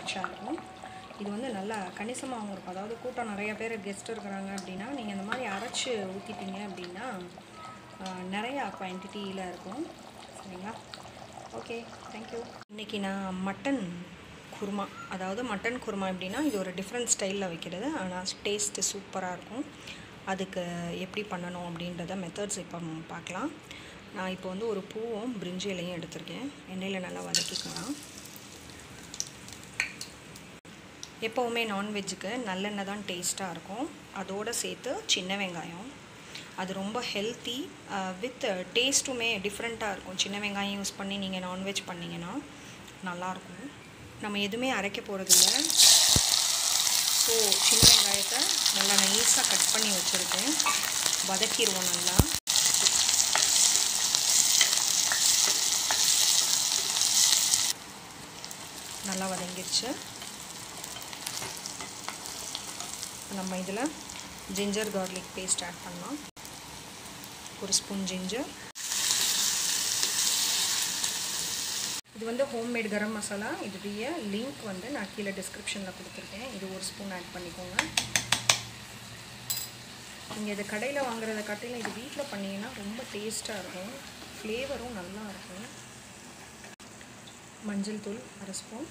மேட்சாக இருக்கும் இது வந்து நல்லா கணிசமாகவும் இருக்கும் அதாவது கூட்டம் நிறைய பேர் கெஸ்ட் இருக்கிறாங்க அப்படின்னா நீங்கள் இந்த மாதிரி அரைச்சி ஊற்றிட்டீங்க அப்படின்னா ஆஹ், நிறையா குவான்டிட்டியில் இருக்கும் சரிங்களா ஓகே தேங்க்யூ இன்றைக்கி நான் மட்டன் குருமா அதாவது மட்டன் குருமா எப்படின்னா இது ஒரு டிஃப்ரெண்ட் ஸ்டைலில் வைக்கிறது ஆனால் டேஸ்ட்டு சூப்பராக இருக்கும் அதுக்கு எப்படி பண்ணணும் அப்படின்றத மெத்தட்ஸ் இப்போ பார்க்கலாம் நான் இப்போ வந்து ஒரு பூவும் பிரிஞ்சி இலையும் எடுத்திருக்கேன் எண்ணெயில் நல்லா வதக்கிக்கலாம் எப்போவுமே நான்வெஜ்ஜுக்கு நல்லெண்ணெய் தான் டேஸ்ட்டாக இருக்கும் அதோடு சேர்த்து சின்ன வெங்காயம் அது ரொம்ப ஹெல்த்தி வித் டேஸ்ட்டுமே டிஃப்ரெண்ட்டாக இருக்கும் சின்ன வெங்காயம் யூஸ் பண்ணி நீங்கள் நான்வெஜ் பண்ணிங்கன்னா நல்லாயிருக்கும் நம்ம எதுவுமே அரைக்க போகிறதில்ல ஸோ சின்ன வெங்காயத்தை நல்லா நைஸாக கட் பண்ணி வச்சுருக்கேன் வதக்கிடுவோம் நல்லா நல்லா வதங்கிருச்சு நம்ம இதில் ஜிஞ்சர் கார்லிக் பேஸ்ட் ஆட் பண்ணலாம் ஒரு ஸ்பூன் ஜிஞ்சர் இது வந்து ஹோம்மேட் கரம் மசாலா இதுடைய லிங்க் வந்து நான் கீழே டிஸ்கிரிப்ஷனில் கொடுத்துருக்கேன் இது ஒரு ஸ்பூன் ஆட் பண்ணிக்கோங்க நீங்கள் இது கடையில் வாங்குறத காட்டிலும் இது வீட்டில் பண்ணீங்கன்னா ரொம்ப டேஸ்ட்டாக இருக்கும் ஃப்ளேவரும் நல்லா இருக்கும் மஞ்சள் தூள் அரை ஸ்பூன்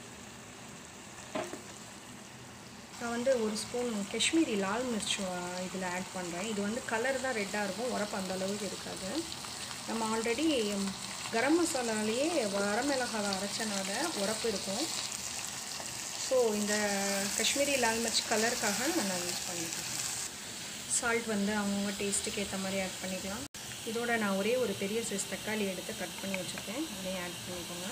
நான் வந்து ஒரு ஸ்பூன் காஷ்மீரி லால் மிர்ச் இதில் ஆட் பண்ணுறேன் இது வந்து கலர் தான் ரெட்டாக இருக்கும் உரப்பு அந்த அளவுக்கு இருக்காது நம்ம ஆல்ரெடி கரம் மசாலாலேயே வரமிளகாவை அரைச்சனால உரப்பு இருக்கும் ஸோ இந்த காஷ்மீரி லால் மிர்ச் கலருக்காக நான் யூஸ் பண்ணிக்கிறேன் சால்ட் வந்து அவங்கவுங்க டேஸ்ட்டுக்கு ஏற்ற மாதிரி ஆட் பண்ணிக்கலாம் இதோட நான் ஒரே ஒரு பெரிய சைஸ் தக்காளி எடுத்து கட் பண்ணி வச்சுருக்கேன் அதையும் ஆட் பண்ணிக்கோங்க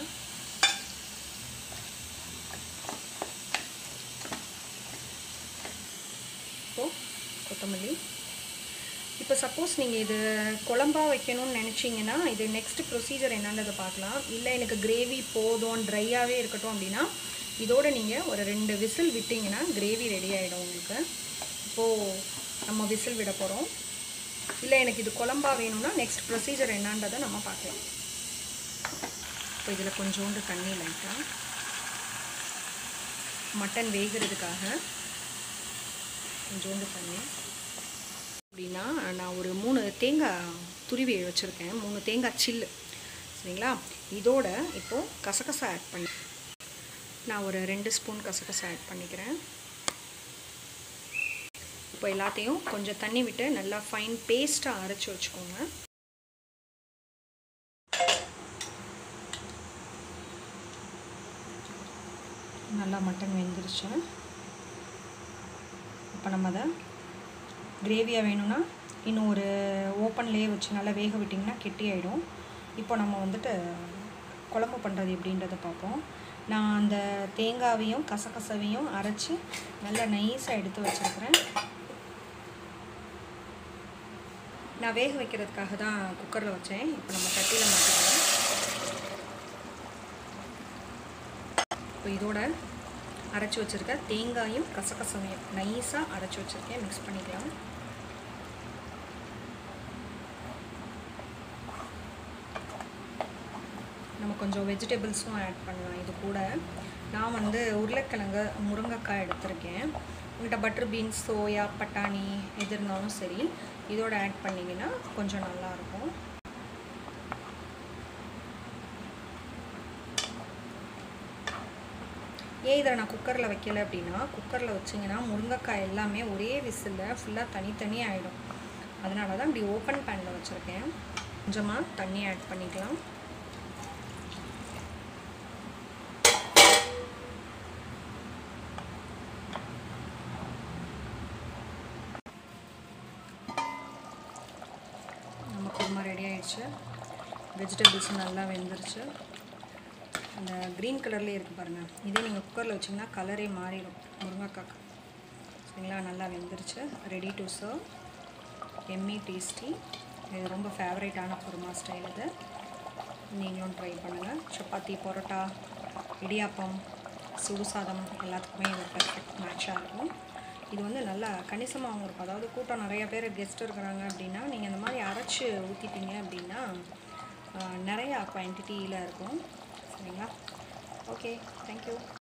இப்போ கொத்தமல்லி இப்போ சப்போஸ் நீங்கள் இது குழம்பா வைக்கணும்னு நினச்சிங்கன்னா இது நெக்ஸ்ட் ப்ரொசீஜர் என்னன்றதை பார்க்கலாம் இல்லை எனக்கு கிரேவி போதும் ட்ரையாகவே இருக்கட்டும் அப்படின்னா இதோட நீங்கள் ஒரு ரெண்டு விசில் விட்டிங்கன்னா கிரேவி ரெடி ஆகிடும் உங்களுக்கு இப்போது நம்ம விசில் விட போகிறோம் இல்லை எனக்கு இது குழம்பா வேணும்னா நெக்ஸ்ட் ப்ரொசீஜர் என்னன்றதை நம்ம பார்க்கலாம் இப்போ இதில் கொஞ்சோண்டு தண்ணி லைட்டாக மட்டன் வேகிறதுக்காக கொஞ்சோண்டு தண்ணி அப்படின்னா நான் ஒரு மூணு தேங்காய் துருவி வச்சுருக்கேன் மூணு தேங்காய் சில்லு சரிங்களா இதோட இப்போது கசகசா ஆட் பண்ணி நான் ஒரு ரெண்டு ஸ்பூன் கசகசா ஆட் பண்ணிக்கிறேன் இப்போ எல்லாத்தையும் கொஞ்சம் தண்ணி விட்டு நல்லா ஃபைன் பேஸ்ட்டாக அரைச்சி வச்சுக்கோங்க நல்லா மட்டன் வெந்துருச்சு இப்போ நம்ம அதை கிரேவியாக வேணும்னா இன்னும் ஒரு ஓப்பன்லேயே வச்சு நல்லா வேக விட்டிங்கன்னா கெட்டி ஆகிடும் இப்போ நம்ம வந்துட்டு குழம்பு பண்ணுறது எப்படின்றத பார்ப்போம் நான் அந்த தேங்காவையும் கசகசவையும் அரைச்சி நல்லா நைஸாக எடுத்து வச்சுருக்கிறேன் நான் வேக வைக்கிறதுக்காக தான் குக்கரில் வச்சேன் இப்போ நம்ம சட்டியில் மாற்றிக்கலாம் இப்போ இதோட அரைச்சி வச்சுருக்க தேங்காயும் கசகசவையும் நைஸாக அரைச்சி வச்சுருக்கேன் மிக்ஸ் பண்ணிக்கலாம் நம்ம கொஞ்சம் வெஜிடபிள்ஸும் ஆட் பண்ணலாம் இது கூட நான் வந்து உருளைக்கிழங்கு முருங்கைக்காய் எடுத்திருக்கேன் உங்கள்கிட்ட பட்டர் பீன்ஸ் சோயா பட்டாணி எது இருந்தாலும் சரி இதோட ஆட் பண்ணிங்கன்னா கொஞ்சம் நல்லாயிருக்கும் ஏன் இதை நான் குக்கரில் வைக்கல அப்படின்னா குக்கரில் வச்சிங்கன்னா முருங்கைக்காய் எல்லாமே ஒரே விசிலில் ஃபுல்லாக தனித்தனி ஆகிடும் அதனால தான் இப்படி ஓப்பன் பேனில் வச்சுருக்கேன் கொஞ்சமாக தண்ணி ஆட் பண்ணிக்கலாம் நம்ம குருமா ரெடி ஆயிடுச்சு வெஜிடபிள்ஸ் நல்லா வெந்துருச்சு அந்த க்ரீன் கலர்லேயே இருக்குது பாருங்கள் இதே நீங்கள் குக்கரில் வச்சிங்கன்னா கலரே மாறிடும் முருங்கைக்காக்கு சரிங்களா நல்லா வெந்துருச்சு ready to serve yummy tasty இது ரொம்ப ஃபேவரேட்டான குருமா ஸ்டைல் இது நீங்களும் ட்ரை பண்ணுங்கள் சப்பாத்தி பரோட்டா இடியாப்பம் சுடு சாதம் எல்லாத்துக்குமே இது பெர்ஃபெக்ட் மேட்சாக இருக்கும் இது வந்து நல்லா கணிசமாகவும் இருக்கும் அதாவது கூட்டம் நிறைய பேர் கெஸ்ட் இருக்கிறாங்க அப்படின்னா நீங்கள் இந்த மாதிரி அரைச்சி ஊற்றிட்டீங்க அப்படின்னா ஆஹ், நிறையா குவான்டிட்டியில் இருக்கும் சரிங்களா ஓகே தேங்க்யூ